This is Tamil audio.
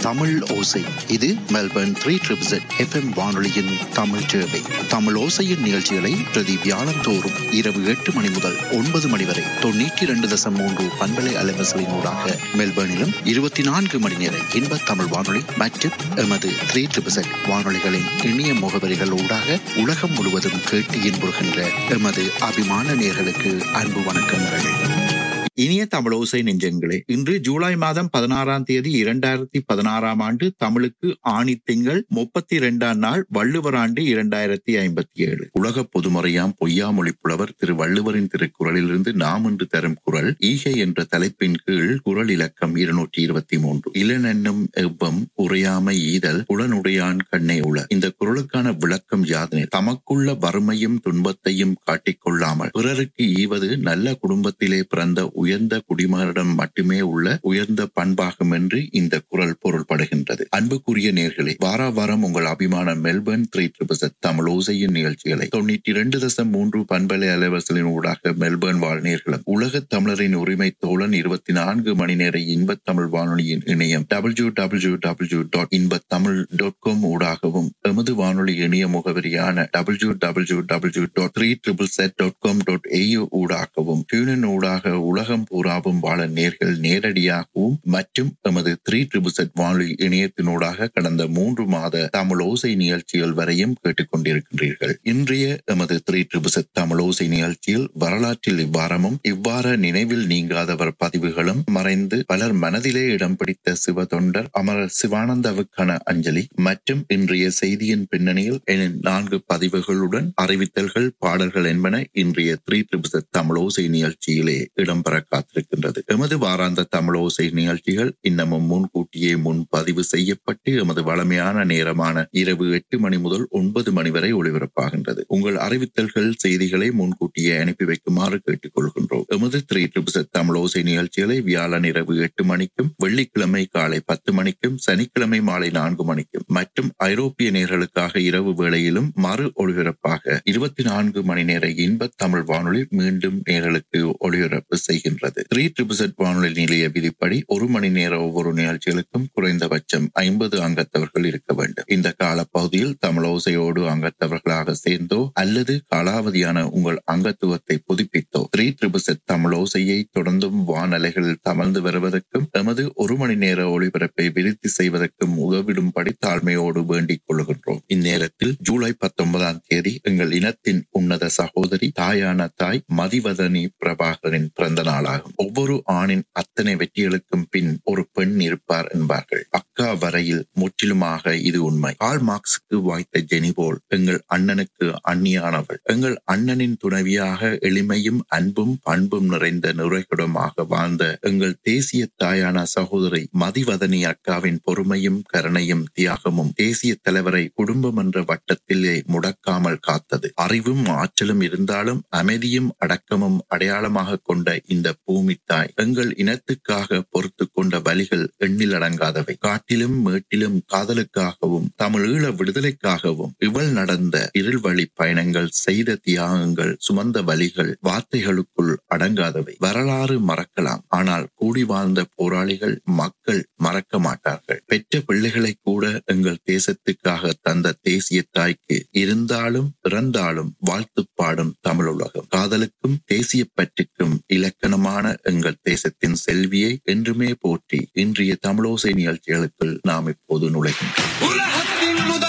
தமிழ் ஓசை இது மெல்பர்ன் த்ரீ ட்ரிபிள் எஃப்எம் வானொலியின் தமிழ் சேவை தமிழ் ஓசையின் நிகழ்ச்சிகளை பிரதி வியாழந்தோறும் இரவு எட்டு மணி முதல் ஒன்பது மணி வரை தொண்ணூற்றி இரண்டு தசம் மூன்று பண்பலை அலைவசலின் ஊடாக மெல்பர்னிலும் இருபத்தி நான்கு மணி நேர இன்ப தமிழ் வானொலி மற்றும் எமது த்ரீ ட்ரிபிள் வானொலிகளின் இணைய முகவரிகள் ஊடாக உலகம் முழுவதும் கேட்டு இன்புறுகின்ற எமது அபிமான நேர்களுக்கு அன்பு வணக்கங்கள் இனிய தமிழோசை நெஞ்சங்களே இன்று ஜூலை மாதம் பதினாறாம் தேதி இரண்டாயிரத்தி பதினாறாம் ஆண்டு தமிழுக்கு ஆணி திங்கள் முப்பத்தி இரண்டாம் நாள் வள்ளுவர் ஆண்டு இரண்டாயிரத்தி ஐம்பத்தி ஏழு உலக பொதுமறையாம் பொய்யாமொழி புலவர் திரு வள்ளுவரின் திருக்குறளிலிருந்து நாம் இன்று தரும் குரல் ஈகை என்ற தலைப்பின் கீழ் குரல் இலக்கம் இருநூற்றி இருபத்தி மூன்று இளனென்னும் எவ்வம் உரையாமை ஈதல் புலனுடையான் கண்ணே உள இந்த குரலுக்கான விளக்கம் யாதனை தமக்குள்ள வறுமையும் துன்பத்தையும் காட்டிக்கொள்ளாமல் பிறருக்கு ஈவது நல்ல குடும்பத்திலே பிறந்த உயர்ந்த குடிமகனிடம் மட்டுமே உள்ள உயர்ந்த பண்பாகும் என்று இந்த குரல் பொருள்படுகின்றது அன்புக்குரிய நேர்களே வார வாரம் உங்கள் அபிமான மெல்பர்ன் த்ரீ ட்ரிபிள் தமிழ் ஓசையின் நிகழ்ச்சிகளை தொண்ணூற்றி இரண்டு தசம் மூன்று பண்பலை அலைவசலின் ஊடாக மெல்பர்ன் வாழ் நேர்களும் உலக தமிழரின் உரிமை தோழன் இருபத்தி நான்கு மணி நேர இன்பத் தமிழ் வானொலியின் இணையம் டபிள்யூ டபிள்யூ டபிள்யூ டாட் இன்பத் தமிழ் டாட் காம் ஊடாகவும் எமது வானொலி இணைய முகவரியான W W W dot three triple Z dot com dot A ஊடாகவும் டியூனின் ஊடாக உலகம் பூராவும் வாழ நேர்கள் நேரடியாகவும் மற்றும் எமது த்ரீ ட்ரிபிள் செட் வானொலி இணையத்தினூடாக கடந்த மூன்று மாத தமிழ் ஓசை நிகழ்ச்சிகள் வரையும் கேட்டுக்கொண்டிருக்கின்றீர்கள் இன்றைய எமது த்ரீ ட்ரிபிள் செட் தமிழ் ஓசை நிகழ்ச்சியில் வரலாற்றில் இவ்வாரமும் இவ்வாறு நினைவில் நீங்காதவர் பதிவுகளும் மறைந்து பலர் மனதிலே இடம் பிடித்த சிவ தொண்டர் அமரர் சிவானந்தாவுக்கான அஞ்சலி மற்றும் இன்றைய செய்தியின் பின்னணியில் என நான்கு பதிவுகளுடன் அறிவித்தல்கள் பாடல்கள் என்பன இன்றைய த்ரீ ட்ரிபிள் செட் தமிழ் ஓசை நிகழ்ச்சியிலே இடம்பெற காத்திருக்கின்றது எமது வாராந்த தமிழ் ஓசை நிகழ்ச்சிகள் இன்னமும் முன்கூட்டியே முன் பதிவு செய்யப்பட்டு எமது வளமையான நேரமான இரவு எட்டு மணி முதல் ஒன்பது மணி வரை ஒளிபரப்பாகின்றது உங்கள் அறிவித்தல்கள் செய்திகளை முன்கூட்டியே அனுப்பி வைக்குமாறு கேட்டுக்கொள்கின்றோம் எமது த்ரீ ட்ரிபிள் தமிழ் ஓசை நிகழ்ச்சிகளை வியாழன் இரவு எட்டு மணிக்கும் வெள்ளிக்கிழமை காலை பத்து மணிக்கும் சனிக்கிழமை மாலை நான்கு மணிக்கும் மற்றும் ஐரோப்பிய நேர்களுக்காக இரவு வேளையிலும் மறு ஒளிபரப்பாக இருபத்தி நான்கு மணி நேர இன்ப தமிழ் வானொலி மீண்டும் நேர்களுக்கு ஒளிபரப்பு செய்கின்றது த்ரீ ட்ரிபிள் வானொலி நிலைய விதிப்படி ஒரு மணி நேர ஒவ்வொரு நிகழ்ச்சிகளுக்கும் குறைந்தபட்சம் ஐம்பது அங்கத்தவர்கள் இருக்க வேண்டும் இந்த காலப்பகுதியில் தமிழோசையோடு அங்கத்தவர்களாக சேர்ந்தோ அல்லது காலாவதியான உங்கள் அங்கத்துவத்தை புதுப்பித்தோ த்ரீ ட்ரிபிள் தமிழோசையை தொடர்ந்தும் வானலைகளில் தமர்ந்து வருவதற்கும் எமது ஒரு மணி நேர ஒளிபரப்பை விருத்தி செய்வதற்கும் உதவிடும்படி தாழ்மையோடு வேண்டிக் கொள்கின்றோம் இந்நேரத்தில் ஜூலை பத்தொன்பதாம் தேதி எங்கள் இனத்தின் உன்னத சகோதரி தாயான தாய் மதிவதனி பிரபாகரின் பிறந்த நாளாகும் ஒவ்வொரு ஆணின் அத்தனை வெற்றிகளுக்கும் பின் ஒரு பெண் இருப்பார் என்பார்கள் அக்கா வரையில் முற்றிலுமாக இது உண்மை கால் மார்க்ஸுக்கு வாய்த்த ஜெனி போல் எங்கள் அண்ணனுக்கு அந்நியானவள் எங்கள் அண்ணனின் துணைவியாக எளிமையும் அன்பும் பண்பும் நிறைந்த நுரைகுடமாக வாழ்ந்த எங்கள் தேசிய தாயான சகோதரி மதிவதனி அக்காவின் பொறுமையும் கருணையும் தியாகமும் தேசிய தலைவரை குடும்பம் என்ற வட்டத்திலே முடக்காமல் காத்தது அறிவும் ஆற்றலும் இருந்தாலும் அமைதியும் அடக்கமும் அடையாளமாக கொண்ட இந்த பூமி தாய் எங்கள் இனத்துக்காக பொறுத்து கொண்ட வழிகள் எண்ணில் அடங்காதவை காட்டிலும் மேட்டிலும் காதலுக்காகவும் தமிழீழ விடுதலைக்காகவும் இவள் நடந்த இருள்வழி பயணங்கள் செய்த தியாகங்கள் சுமந்த வழிகள் வார்த்தைகளுக்குள் அடங்காதவை வரலாறு மறக்கலாம் ஆனால் கூடி வாழ்ந்த போராளிகள் மக்கள் மறக்க மாட்டார்கள் பெற்ற பிள்ளைகளை கூட எங்கள் தேசத்துக்காக தந்த தேசிய தாய்க்கு இருந்தாலும் இறந்தாலும் வாழ்த்து பாடும் தமிழ் உலகம் காதலுக்கும் தேசிய பற்றுக்கும் இலக்கணமான எங்கள் தேசத்தின் செல்வியை என்றுமே போற்றி இன்றைய தமிழோசை நிகழ்ச்சிகளுக்குள் நாம் இப்போது நுழைகின்றோம்